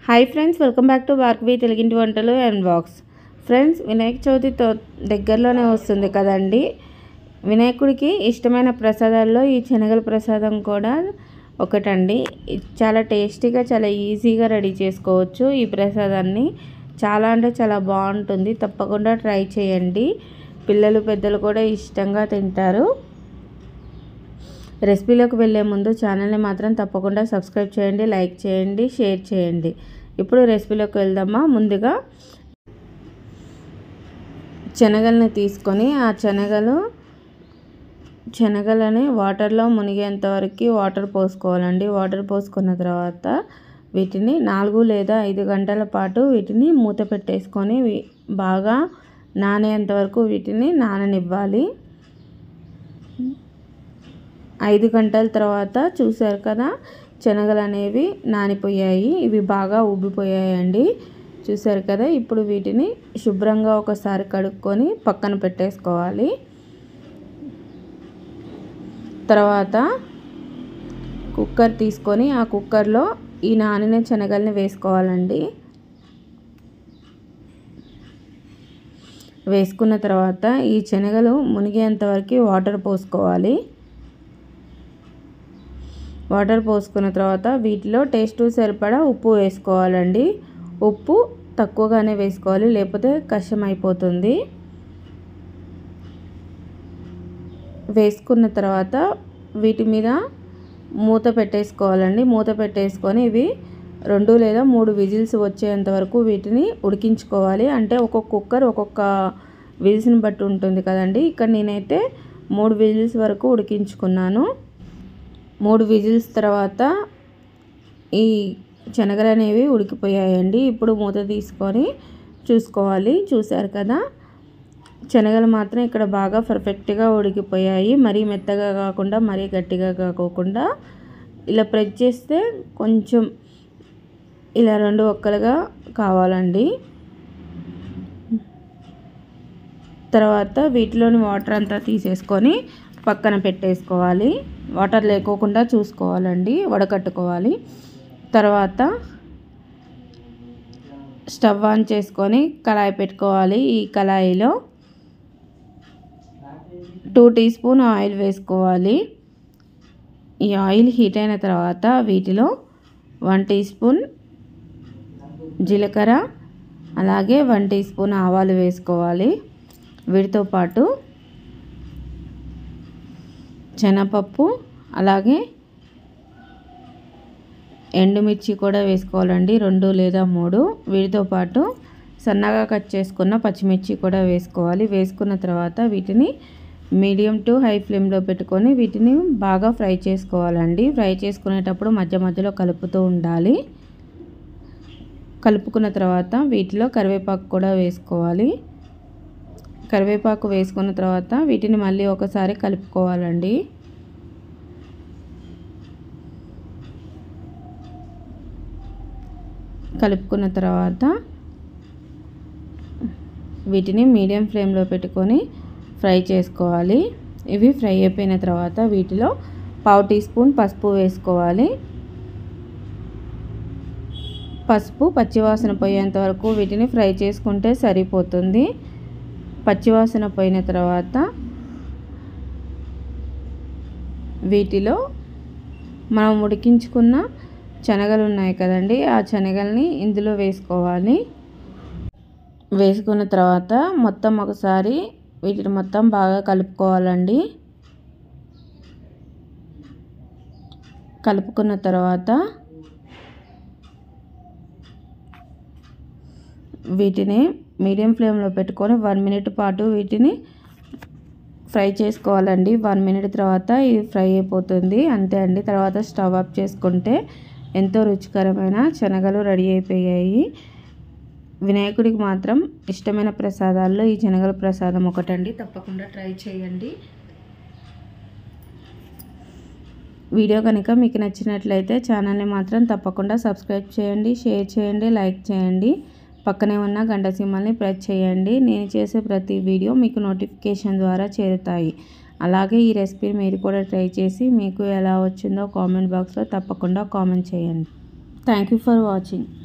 hi friends welcome back to Bhargavi తెలుగింటి వంటలు and box friends Vinayaka Chavithi తో దగ్గరలోనే వస్తుంది కదండి వినాయకుడికి ఇష్టమైన ప్రసాదాల్లో ఈ శనగల ప్రసాదం కూడా ఒకటండి ఇది చాలా టేస్టీగా చాలా ఈజీగా రెడీ చేసుకోవచ్చు ఈ ప్రసాదాన్ని చాలా అంటే చాలా బాగుంటుంది తప్పకుండా ట్రై చేయండి పిల్లలు పెద్దలు కూడా ఇష్టంగా తింటారు రెసిపీలోకి వెళ్ళే ముందు ఛానల్ని మాత్రం తప్పకుండా సబ్స్క్రైబ్ చేయండి లైక్ చేయండి షేర్ చేయండి ఇప్పుడు రెసిపీలోకి వెళ్దామా ముందుగా శనగల్ని తీసుకొని ఆ శనగలు శనగలని వాటర్లో మునిగేంత వరకు వాటర్ పోసుకోవాలండి వాటర్ పోసుకున్న తర్వాత వీటిని నాలుగు లేదా ఐదు గంటల పాటు వీటిని మూత పెట్టేసుకొని బాగా నానేంత వరకు వీటిని నాననివ్వాలి ఐదు గంటల తర్వాత చూసారు కదా శనగలు అనేవి నానిపోయాయి ఇవి బాగా ఉబ్బిపోయాయండి చూసారు కదా ఇప్పుడు వీటిని శుభ్రంగా ఒకసారి కడుక్కొని పక్కన పెట్టేసుకోవాలి తర్వాత కుక్కర్ తీసుకొని ఆ కుక్కర్లో ఈ నానిన శనగల్ని వేసుకోవాలండి వేసుకున్న తర్వాత ఈ శనగలు మునిగేంత వరకు వాటర్ పోసుకోవాలి వాటర్ పోసుకున్న తర్వాత వీటిలో టేస్ట్ సరిపడా ఉప్పు వేసుకోవాలండి ఉప్పు తక్కువగానే వేసుకోవాలి లేకపోతే కష్టం అయిపోతుంది వేసుకున్న తర్వాత వీటి మీద మూత పెట్టేసుకోవాలండి మూత పెట్టేసుకొని ఇవి రెండు లేదా మూడు విజిల్స్ వచ్చేంత వరకు వీటిని ఉడికించుకోవాలి అంటే ఒక్కొక్క కుక్కర్ ఒక్కొక్క విజిల్స్ని బట్టి ఉంటుంది కదండి ఇక్కడ నేనైతే మూడు విజిల్స్ వరకు ఉడికించుకున్నాను మూడు విజిల్స్ తర్వాత ఈ శనగలు అనేవి ఉడికిపోయాయండి ఇప్పుడు మూత తీసుకొని చూసుకోవాలి చూశారు కదా శనగలు మాత్రం ఇక్కడ బాగా పర్ఫెక్ట్గా ఉడికిపోయాయి మరీ మెత్తగా కాకుండా మరీ గట్టిగా కాకోకుండా ఇలా ప్రెస్ చేస్తే కొంచెం ఇలా రెండు ఒక్కలుగా కావాలండి తర్వాత వీటిలోని వాటర్ అంతా తీసేసుకొని పక్కన పెట్టేసుకోవాలి వాటర్ లేకోకుండా చూసుకోవాలండి వడకట్టుకోవాలి తర్వాత స్టవ్ ఆన్ చేసుకొని కళాయి పెట్టుకోవాలి ఈ కళాయిలో టూ టీ స్పూన్ ఆయిల్ వేసుకోవాలి ఈ ఆయిల్ హీట్ అయిన తర్వాత వీటిలో వన్ టీ స్పూన్ జీలకర్ర అలాగే వన్ టీ స్పూన్ ఆవాలు వేసుకోవాలి వీటితో పాటు శనగపప్పు అలాగే ఎండుమిర్చి కూడా వేసుకోవాలండి రెండు లేదా మూడు వీటితో పాటు సన్నగా కట్ చేసుకున్న పచ్చిమిర్చి కూడా వేసుకోవాలి వేసుకున్న తర్వాత వీటిని మీడియం టు హై ఫ్లేమ్లో పెట్టుకొని వీటిని బాగా ఫ్రై చేసుకోవాలండి ఫ్రై చేసుకునేటప్పుడు మధ్య మధ్యలో కలుపుతూ ఉండాలి కలుపుకున్న తర్వాత వీటిలో కరివేపాకు కూడా వేసుకోవాలి కరివేపాకు వేసుకున్న తర్వాత వీటిని మళ్ళీ ఒకసారి కలుపుకోవాలండి కలుపుకున్న తర్వాత వీటిని మీడియం ఫ్లేమ్లో పెట్టుకొని ఫ్రై చేసుకోవాలి ఇవి ఫ్రై అయిపోయిన తర్వాత వీటిలో పావు టీ స్పూన్ పసుపు వేసుకోవాలి పసుపు పచ్చివాసన పోయేంత వరకు వీటిని ఫ్రై చేసుకుంటే సరిపోతుంది పచ్చివాసన పోయిన తర్వాత వీటిలో మనం ఉడికించుకున్న శనగలు ఉన్నాయి కదండి ఆ శనగల్ని ఇందులో వేసుకోవాలి వేసుకున్న తర్వాత మొత్తం ఒకసారి వీటిని మొత్తం బాగా కలుపుకోవాలండి కలుపుకున్న తర్వాత వీటిని మీడియం ఫ్లేమ్లో పెట్టుకొని వన్ మినిట్ పాటు వీటిని ఫ్రై చేసుకోవాలండి వన్ మినిట్ తర్వాత ఇది ఫ్రై అయిపోతుంది అంతే అండి తర్వాత స్టవ్ ఆఫ్ చేసుకుంటే ఎంతో రుచికరమైన శనగలు రెడీ అయిపోయాయి వినాయకుడికి మాత్రం ఇష్టమైన ప్రసాదాల్లో ఈ శనగల ప్రసాదం ఒకటండి తప్పకుండా ట్రై చేయండి వీడియో కనుక మీకు నచ్చినట్లయితే ఛానల్ని మాత్రం తప్పకుండా సబ్స్క్రైబ్ చేయండి షేర్ చేయండి లైక్ చేయండి పక్కనే ఉన్న గంట సింబల్ని ప్రెస్ చేయండి నేను చేసే ప్రతి వీడియో మీకు నోటిఫికేషన్ ద్వారా చేరుతాయి అలాగే ఈ రెసిపీ మీరు కూడా ట్రై చేసి మీకు ఎలా వచ్చిందో కామెంట్ బాక్స్లో తప్పకుండా కామెంట్ చేయండి థ్యాంక్ యూ ఫర్ వాచింగ్